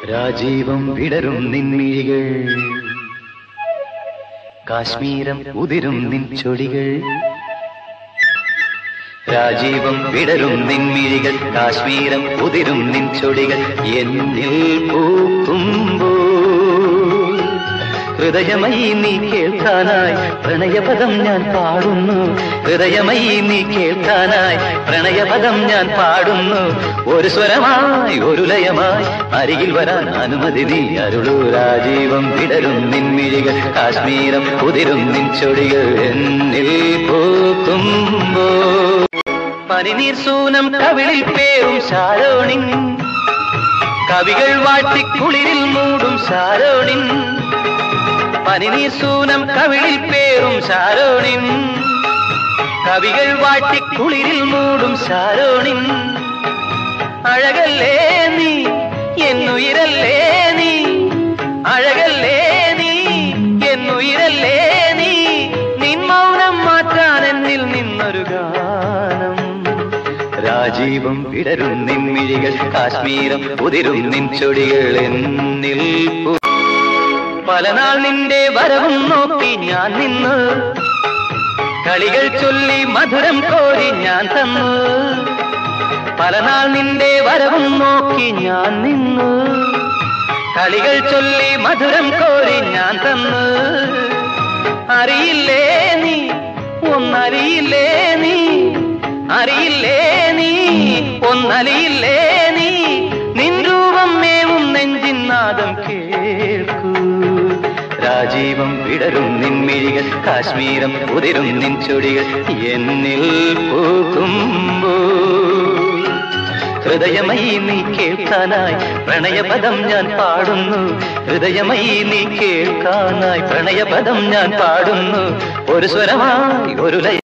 രാജീവം വിടരും നിൻമിഴികൾ കാശ്മീരം ഉതിരും നിൻ ചൊടികൾ രാജീവം വിടരും നിൻമിഴികൾ കാശ്മീരം ഉതിരും നിൻ ചൊടികൾ എന്നിൽ പൂക്കുമ്പോ ഹൃദയമയി നീ കേൾക്കാനായി പ്രണയപദം ഞാൻ പാടുന്നു ഹൃദയമയി നീ കേൾക്കാനായി പ്രണയപദം ഞാൻ പാടുന്നു ഒരു സ്വരമായി ഒരു ലയമായി അരികിൽ വരാൻ അനുമതി നീ അരുളൂ രാജീവം വിടരും നിൻമിഴികൾ കാശ്മീരം ഉതിരും നിൻ ചൊടികൾ എന്നിൽ പൂക്കുമ്പോ പനിനീർ സൂനം കവിളിൽ പേരും ശാരോണിൻ കവികൾ വാട്ടിക്കുളിരിൽ മൂടും ശാരോണിൻ പനിനീർ സൂനം കവിളിൽ പേരും ശാരോണിൻ കവികൾ വാട്ടിക്കുളിരിൽ മൂടും ശാരോണിൻ അഴകല്ലേ നീ എന്നുയിരല്ലേ നീ അഴകല്ലേ നീ എന്നുയിരല്ലേ നീ നിൻ മൗനം മാറ്റാൻ എന്നിൽ നിന്നൊരു ഗാനം രാജീവം വിടരും നിൻമിഴികൾ കാശ്മീരം ഉതിരും നിൻ ചൊടികൾ എന്നിൽ പൂ- പല നാൾ നിന്റെ വരവും നോക്കി ഞാൻ നിന്നു കളികൾ ചൊല്ലി മധുരം കോരി ഞാൻ തന്നു പല നാൾ നിന്റെ വരവും നോക്കി ഞാൻ നിന്നു കളികൾ ചൊല്ലി മധുരം കോരി ഞാൻ തന്നു അറിയില്ലേ നീ ഒന്നറിയില്ലേ നീ അറിയില്ലേ നീ ഒന്നറിയില്ലേ നീ നിൻ രൂപം മേവും നെഞ്ചിൻ നാദം കേൾക്കൂ രാജീവം വിടരും നിൻമിഴികൾ കാശ്മീരം ഉതിരും നിൻ ചൊടികൾ എന്നിൽ പൂക്കുമ്പോ ഹൃദയമയി നീ കേൾക്കാനായി പ്രണയപദം ഞാൻ പാടുന്നു ഹൃദയമയി നീ കേൾക്കാനായി പ്രണയപദം ഞാൻ പാടുന്നു ഒരു സ്വരമായി ഒരു ലയ